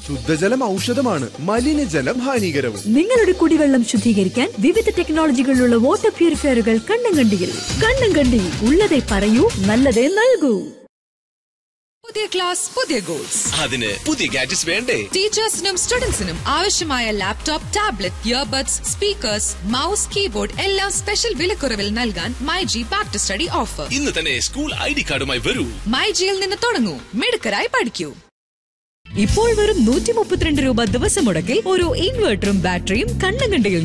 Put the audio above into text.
ശുദ്ധജലം ഔഷധമാണ് മലിനജലം ഹാനികരവും നിങ്ങളുടെ കുടിവെള്ളം ശുദ്ധീകരിക്കാൻ വിവിധ ടെക്നോളജികളിലുള്ള വാട്ടർ പ്യൂരിഫയറുകൾ കണ്ണങ്കണ്ടിയിൽ കണ്ണങ്കണ്ടി ഉള്ളതേ പറയൂ നല്ലതേ നൽകൂ പുതിയ ക്ലാസ് പുതിയ ഗോൾസ് അതിന് പുതിയ ഗാഡ്ജറ്റ്സ് വേണ്ടേ ടീച്ചേഴ്സിനും സ്റ്റുഡൻസിനും ആവശ്യമായ laptop tablet earbuds speakers mouse keyboard എല്ലാം സ്പെഷ്യൽ വിലക്കുറവിൽ നൽകാൻ my G back to study offer ഇന്ന് തന്നെ സ്കൂൾ ഐ ഡി കാർഡുമായി വരൂ മൈ ജിയിൽ നിന്ന് തുടങ്ങൂ മിടുക്കരായി പഠിക്കൂ ഇപ്പോൾ വെറും നൂറ്റി മുപ്പത്തിരണ്ട് രൂപ ദിവസം മുടക്കിൽ ഒരു ഇൻവെർട്ടറും ബാറ്ററിയും കണ്ണങ്കണ്ടിയിൽ